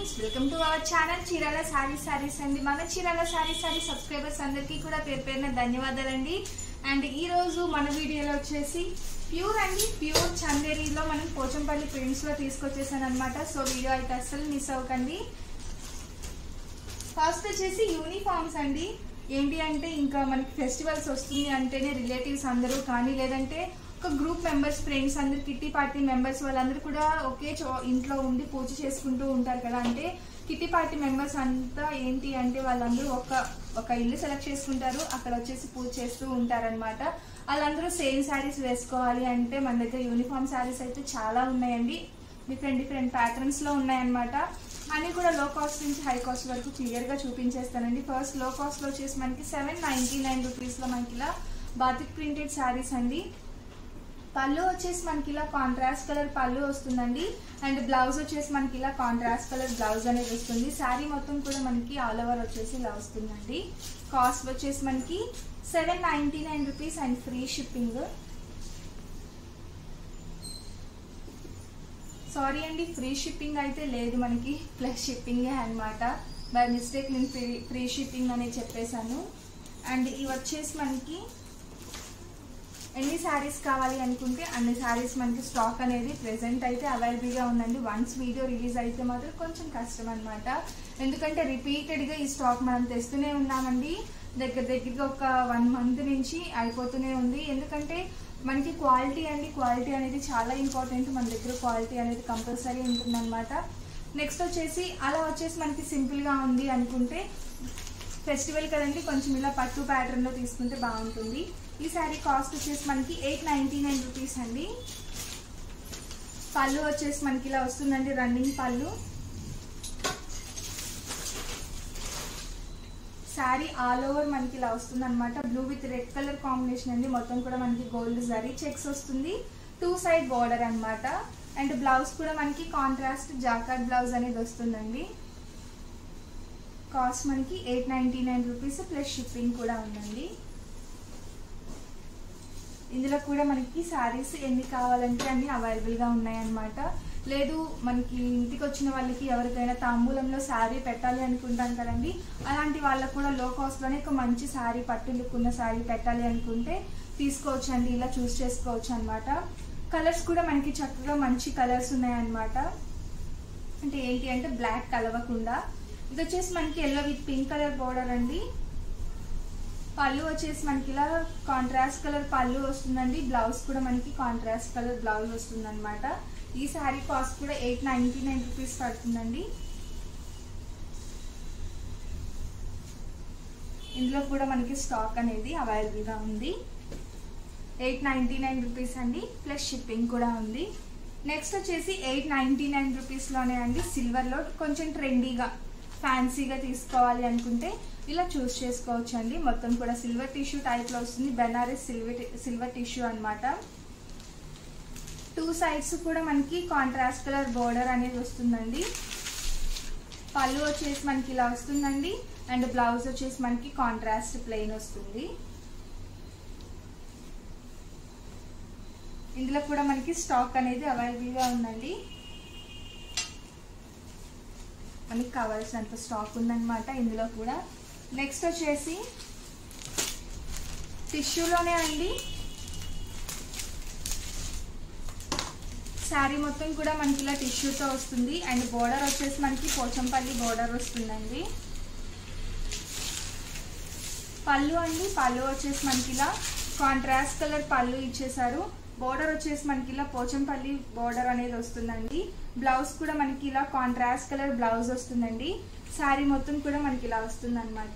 friends welcome to our channel Chirala sorry saris అండి మన Chirala sorry sorry subscribers అందరికీ కూడా పేరు పేరున ధన్యవాదాలండి అండ్ ఈ రోజు మన వీడియోలో వచ్చేసి ప్యూర్ అండి ప్యూర్ చందేరిలో మనం పోచంపల్లి ప్రింట్స్ లో తీసుకొచ్చేసాను అనమాట సో వీడియో అయితే అస్సలు మిస్ అవ్వకండి ఫస్ట్ వచ్చేసి యూనిఫామ్స్ అండి ఏంటి అంటే ఇంకా మనకి ఫెస్టివల్స్ వస్తుంది అంటేనే రిలేటివ్స్ అందరూ కానీ లేదంటే ఒక గ్రూప్ మెంబర్స్ ఫ్రెండ్స్ అందరు కిట్టి పార్టీ మెంబర్స్ వాళ్ళందరూ కూడా ఒకే చో ఇంట్లో ఉండి పూజ చేసుకుంటూ ఉంటారు కదా అంటే కిట్టి పార్టీ మెంబర్స్ అంతా ఏంటి అంటే వాళ్ళందరూ ఒక ఒక ఇల్లు సెలెక్ట్ చేసుకుంటారు అక్కడ వచ్చేసి పూజ చేస్తూ ఉంటారనమాట వాళ్ళందరూ సేమ్ శారీస్ వేసుకోవాలి అంటే మన దగ్గర యూనిఫామ్ శారీస్ అయితే చాలా ఉన్నాయండి డిఫరెంట్ డిఫరెంట్ ప్యాటర్న్స్ లో ఉన్నాయన్నమాట అన్ని కూడా లో కాస్ట్ నుంచి హై కాస్ట్ వరకు క్లియర్ గా చూపించేస్తానండి ఫస్ట్ లో కాస్ట్ లో వచ్చేసి మనకి సెవెన్ నైన్టీ నైన్ రూపీస్ లో మనకి ఇలా బాతిక్ ప్రింటెడ్ శారీస్ అండి పళ్ళు వచ్చేసి మనకి ఇలా కాంట్రాస్ట్ కలర్ పళ్ళు వస్తుందండి అండ్ బ్లౌజ్ వచ్చేసి మనకి ఇలా కాంట్రాస్ట్ కలర్ బ్లౌజ్ అనేది వస్తుంది శారీ మొత్తం కూడా మనకి ఆల్ ఓవర్ వచ్చేసి ఇలా వస్తుందండి కాస్ట్ వచ్చేసి మనకి seven ninety nine rupees and free shipping sorry అండి ఫ్రీ షిప్పింగ్ అయితే లేదు మనకి ప్లస్ షిప్పింగే అనమాట బై మిస్టేక్ నేను ఫ్రీ ఫ్రీ షిప్పింగ్ అని చెప్పేశాను అండ్ ఇవి వచ్చేసి మనకి ఎన్ని శారీస్ కావాలి అనుకుంటే అన్ని శారీస్ మనకి స్టాక్ అనేది ప్రెసెంట్ అయితే అవైలబుల్గా ఉందండి వన్స్ వీడియో రిలీజ్ అయితే మాత్రం కొంచెం కష్టం అనమాట ఎందుకంటే రిపీటెడ్గా ఈ స్టాక్ మనం తెస్తూనే ఉన్నామండి దగ్గర దగ్గరగా ఒక వన్ మంత్ నుంచి అయిపోతూనే ఉంది ఎందుకంటే మనకి క్వాలిటీ అండి క్వాలిటీ అనేది చాలా ఇంపార్టెంట్ మన దగ్గర క్వాలిటీ అనేది కంపల్సరీ ఉంటుందన్నమాట నెక్స్ట్ వచ్చేసి అలా వచ్చేసి మనకి సింపుల్గా ఉంది అనుకుంటే ఫెస్టివల్ కదండి కొంచెం ఇలా పట్టు ప్యాటర్న్లో తీసుకుంటే బాగుంటుంది ఈ శారీ కాస్ట్ వచ్చేసి మనకి ఎయిట్ నైంటీ నైన్ రూపీస్ అండి పళ్ళు వచ్చేసి మనకి ఇలా వస్తుందండి రన్నింగ్ పళ్ళు శారీ ఆల్ ఓవర్ మనకి ఇలా వస్తుంది అనమాట blue with red colour combination అండి మొత్తం కూడా మనకి గోల్డ్ జరీ చెక్స్ వస్తుంది టూ సైడ్ బార్డర్ అనమాట అండ్ బ్లౌజ్ కూడా మనకి కాంట్రాస్ట్ జాకాట్ బ్లౌజ్ అనేది వస్తుందండి కాస్ట్ మనకి eight ninety nine rupees plus shipping కూడా ఉందండి ఇందులో కూడా మనకి శారీస్ ఎన్ని కావాలంటే అన్ని అవైలబుల్గా ఉన్నాయన్నమాట లేదు మనకి ఇంటికి వచ్చిన వాళ్ళకి ఎవరికైనా తాంబూలంలో శారీ పెట్టాలి అనుకుంటాం కదండి అలాంటి వాళ్ళకు కూడా లో కాస్ట్లోనే ఒక మంచి శారీ పట్టు లుక్ ఉన్న శారీ పెట్టాలి అనుకుంటే తీసుకోవచ్చు అండి ఇలా చూస్ చేసుకోవచ్చు అనమాట కలర్స్ కూడా మనకి చక్కగా మంచి కలర్స్ ఉన్నాయన్నమాట అంటే ఏంటి అంటే బ్లాక్ కలవకుండా ఇది వచ్చేసి మనకి yellow with pink colour border అండి పళ్ళు వచ్చేసి మనకి ఇలా కాంట్రాస్ట్ కలర్ పళ్ళు వస్తుందండి బ్లౌజ్ కూడా మనకి కాంట్రాస్ట్ కలర్ బ్లౌజ్ వస్తుంది అనమాట ఈ శారీ కాస్ట్ కూడా ఎయిట్ నైన్టీ నైన్ రూపీస్ పడుతుందండి ఇందులో కూడా మనకి స్టాక్ అనేది అవైలబుల్గా ఉంది ఎయిట్ నైంటీ నైన్ రూపీస్ అండి ప్లస్ షిప్పింగ్ కూడా ఉంది నెక్స్ట్ వచ్చేసి ఎయిట్ నైంటీ నైన్ రూపీస్లోనే అండి సిల్వర్లో కొంచెం ట్రెండీగా ఫ్యాన్సీగా తీసుకోవాలి అనుకుంటే ఇలా చూస్ చేసుకోవచ్చు అండి మొత్తం కూడా సిల్వర్ టిష్యూ టైప్లో వస్తుంది బెనారస్ సిల్వర్ సిల్వర్ టిష్యూ అనమాట టూ సైడ్స్ కూడా మనకి కాంట్రాస్ట్ కలర్ బోర్డర్ అనేది వస్తుందండి పళ్ళు వచ్చేసి మనకి ఇలా వస్తుందండి అండ్ బ్లౌజ్ వచ్చేసి మనకి కాంట్రాస్ట్ ప్లెయిన్ వస్తుంది ఇందులో కూడా మనకి స్టాక్ అనేది అవైలబుల్గా ఉందండి మనకి కావాల్సినంత స్టాక్ ఉందన్నమాట ఇందులో కూడా నెక్స్ట్ వచ్చేసి టిష్యూలోనే అండి శారీ మొత్తం కూడా మనకి ఇలా టిష్యూతో వస్తుంది అండ్ బోర్డర్ వచ్చేసి మనకి పోచంపల్లి బోర్డర్ వస్తుందండి పళ్ళు అండి పళ్ళు వచ్చేసి మనకి ఇలా కాంట్రాస్ట్ కలర్ పళ్ళు ఇచ్చేసారు బోర్డర్ వచ్చేసి మనకి ఇలా పోచంపల్లి బోర్డర్ అనేది వస్తుందండి బ్లౌజ్ కూడా మనకి ఇలా కాంట్రాస్ట్ కలర్ బ్లౌజ్ వస్తుందండి శారీ మొత్తం కూడా మనకి ఇలా వస్తుంది అనమాట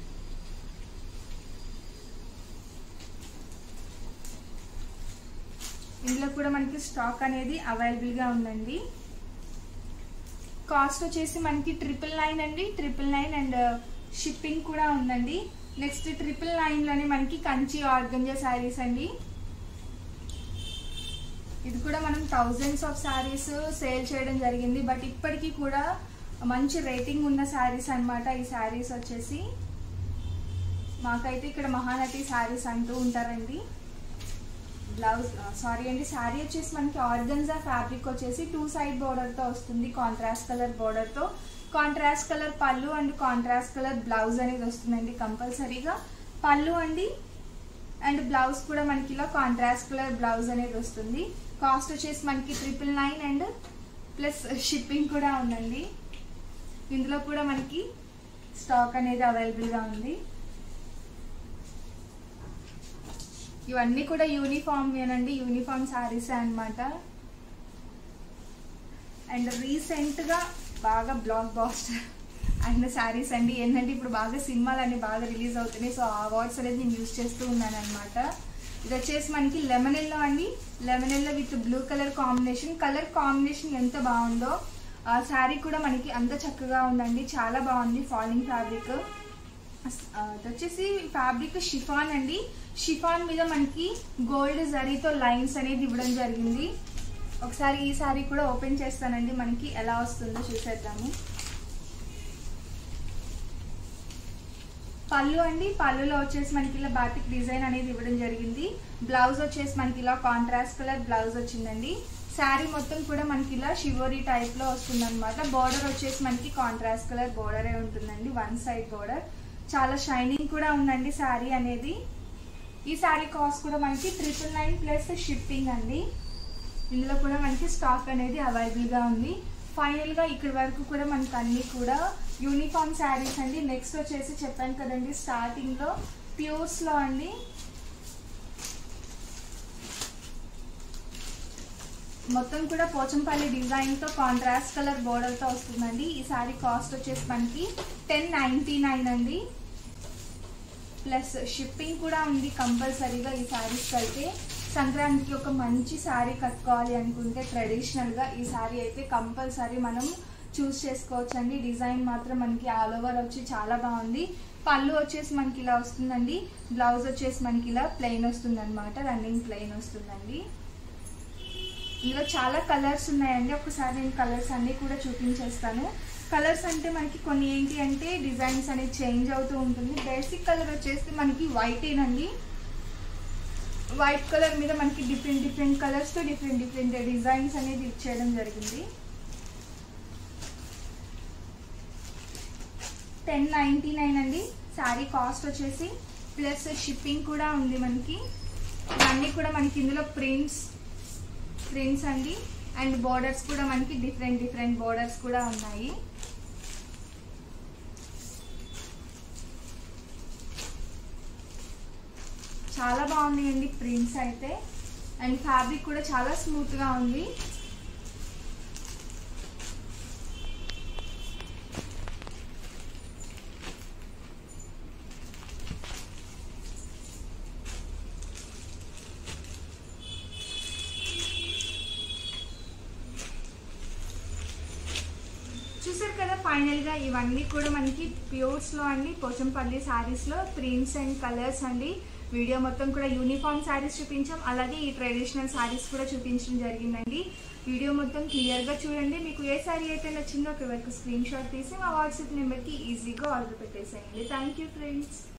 ఇందులో కూడా మనకి స్టాక్ అనేది అవైలబుల్గా ఉందండి కాస్ట్ వచ్చేసి మనకి ట్రిపుల్ నైన్ అండి ట్రిపుల్ నైన్ అండ్ షిప్పింగ్ కూడా ఉందండి నెక్స్ట్ ట్రిపుల్ నైన్లోనే మనకి కంచి ఆర్గంజా శారీస్ అండి ఇది కూడా మనం థౌజండ్స్ ఆఫ్ శారీస్ సేల్ చేయడం జరిగింది బట్ ఇప్పటికీ కూడా మంచి రేటింగ్ ఉన్న శారీస్ అనమాట ఈ శారీస్ వచ్చేసి మాకైతే ఇక్కడ మహానటి శారీస్ అంటూ ఉంటారండి బ్లౌజ్ సారీ అండి శారీ వచ్చేసి మనకి ఆర్గన్జా ఫ్యాబ్రిక్ వచ్చేసి టూ సైడ్ బోర్డర్తో వస్తుంది కాంట్రాస్ట్ కలర్ బోర్డర్తో కాంట్రాస్ట్ కలర్ పళ్ళు అండ్ కాంట్రాస్ట్ కలర్ బ్లౌజ్ అనేది వస్తుందండి కంపల్సరీగా పళ్ళు అండి అండ్ బ్లౌజ్ కూడా మనకి ఇలా కాంట్రాస్ట్ కలర్ బ్లౌజ్ అనేది వస్తుంది కాస్ట్ వచ్చేసి మనకి triple nine and plus shipping కూడా ఉందండి ఇందులో కూడా మనకి స్టాక్ అనేది అవైలబుల్గా ఉంది ఇవన్నీ కూడా యూనిఫామ్ ఏనండి యూనిఫామ్ శారీస్ అన్నమాట అండ్ రీసెంట్గా బాగా బ్లాక్ బాస్టర్ అయిన శారీస్ అండి ఏంటంటే ఇప్పుడు బాగా సినిమాలు అన్ని బాగా రిలీజ్ అవుతున్నాయి సో ఆ అవార్డ్స్ అనేది నేను యూజ్ చేస్తూ ఉన్నాను అనమాట ఇది వచ్చేసి మనకి లెమన్ ఎల్లో అండి lemon yellow with blue colour combination colour combination ఎంత బాగుందో ఆ శారీ కూడా మనకి అంత చక్కగా ఉందండి చాలా బాగుంది ఫాలింగ్ ఫ్యాబ్రిక్ ఇది వచ్చేసి ఫ్యాబ్రిక్ షిఫాన్ అండి షిఫాన్ మీద మనకి గోల్డ్ జరీతో లైన్స్ అనేది ఇవ్వడం జరిగింది ఒకసారి ఈ సారీ కూడా ఓపెన్ చేస్తానండి మనకి ఎలా వస్తుందో చూసేద్దాము పళ్ళు అండి పళ్ళులో వచ్చేసి మనకి ఇలా బాటిక్ డిజైన్ అనేది ఇవ్వడం జరిగింది బ్లౌజ్ వచ్చేసి మనకి ఇలా కాంట్రాస్ట్ కలర్ బ్లౌజ్ వచ్చిందండి శారీ మొత్తం కూడా మనకి ఇలా షివోరీ టైప్ లో వస్తుంది అనమాట బోర్డర్ వచ్చేసి మనకి కాంట్రాస్ట్ కలర్ బోర్డరే ఉంటుందండి వన్ సైడ్ బోర్డర్ చాలా షైనింగ్ కూడా ఉందండి శారీ అనేది ఈ శారీ కాస్ట్ కూడా మనకి ట్రిపుల్ నైన్ ప్లస్ షిప్పింగ్ అండి ఇందులో కూడా మనకి స్టాక్ అనేది అవైలబుల్గా ఉంది ఫైనల్గా ఇక్కడి వరకు కూడా మనకి అన్ని కూడా యూనిఫామ్ శారీస్ అండి నెక్స్ట్ వచ్చేసి చెప్పాను కదండి స్టార్టింగ్లో ప్యూర్స్లో అండి మొత్తం కూడా పోచంపల్లి డిజైన్తో కాంట్రాస్ట్ కలర్ బోర్డర్తో వస్తుందండి ఈ శారీ కాస్ట్ వచ్చేసి మనకి టెన్ నైంటీ నైన్ అండి ప్లస్ షిప్పింగ్ కూడా ఉంది కంపల్సరీగా ఈ శారీస్కి అయితే సంక్రాంతికి ఒక మంచి శారీ కట్టుకోవాలి అనుకుంటే ట్రెడిషనల్గా ఈ శారీ అయితే కంపల్సరీ మనం చూస్ చేసుకోవచ్చు అండి డిజైన్ మాత్రం మనకి ఆల్ ఓవర్ వచ్చి చాలా బాగుంది పళ్ళు వచ్చేసి మనకి ఇలా వస్తుందండి బ్లౌజ్ వచ్చేసి మనకి ఇలా ప్లెయిన్ వస్తుంది అనమాట రన్నింగ్ ప్లెయిన్ వస్తుందండి ఇందులో చాలా కలర్స్ ఉన్నాయండి ఒకసారి నేను కలర్స్ అన్నీ కూడా చూపించేస్తాను కలర్స్ అంటే మనకి కొన్ని ఏంటి అంటే డిజైన్స్ అనేది చేంజ్ అవుతూ ఉంటుంది బేసిక్ కలర్ వచ్చేసి మనకి వైట్ ఏనండి వైట్ కలర్ మీద మనకి డిఫరెంట్ డిఫరెంట్ కలర్స్తో డిఫరెంట్ డిఫరెంట్ డిజైన్స్ అనేది ఇచ్చేయడం జరిగింది టెన్ నైంటీ నైన్ అండి శారీ కాస్ట్ వచ్చేసి ప్లస్ షిప్పింగ్ కూడా ఉంది మనకి ఇవన్నీ కూడా మనకి ఇందులో ప్రింట్స్ ప్రింట్స్ అండి అండ్ బోర్డర్స్ కూడా మనకి డిఫరెంట్ డిఫరెంట్ బోర్డర్స్ కూడా ఉన్నాయి చాలా బాగున్నాయండి ప్రింట్స్ అయితే అండ్ ఫ్యాబ్రిక్ కూడా చాలా స్మూత్గా ఉంది చూసారు కదా ఫైనల్ గా ఇవన్నీ కూడా మనకి ప్యూర్స్ లో అండి పోచంపల్లి శారీస్ లో ప్రింట్స్ అండ్ కలర్స్ అండి వీడియో మొత్తం కూడా యూనిఫామ్ శారీస్ చూపించాం అలాగే ఈ ట్రెడిషనల్ శారీస్ కూడా చూపించడం జరిగిందండి వీడియో మొత్తం క్లియర్ గా చూడండి మీకు ఏ శారీ అయితే నచ్చిందో ఒక వరకు స్క్రీన్ షాట్ తీసి మా వాట్సాప్ నెంబర్ కి ఈజీగా ఆర్డర్ పెట్టేసేయండి థ్యాంక్ యూ ఫ్రెండ్స్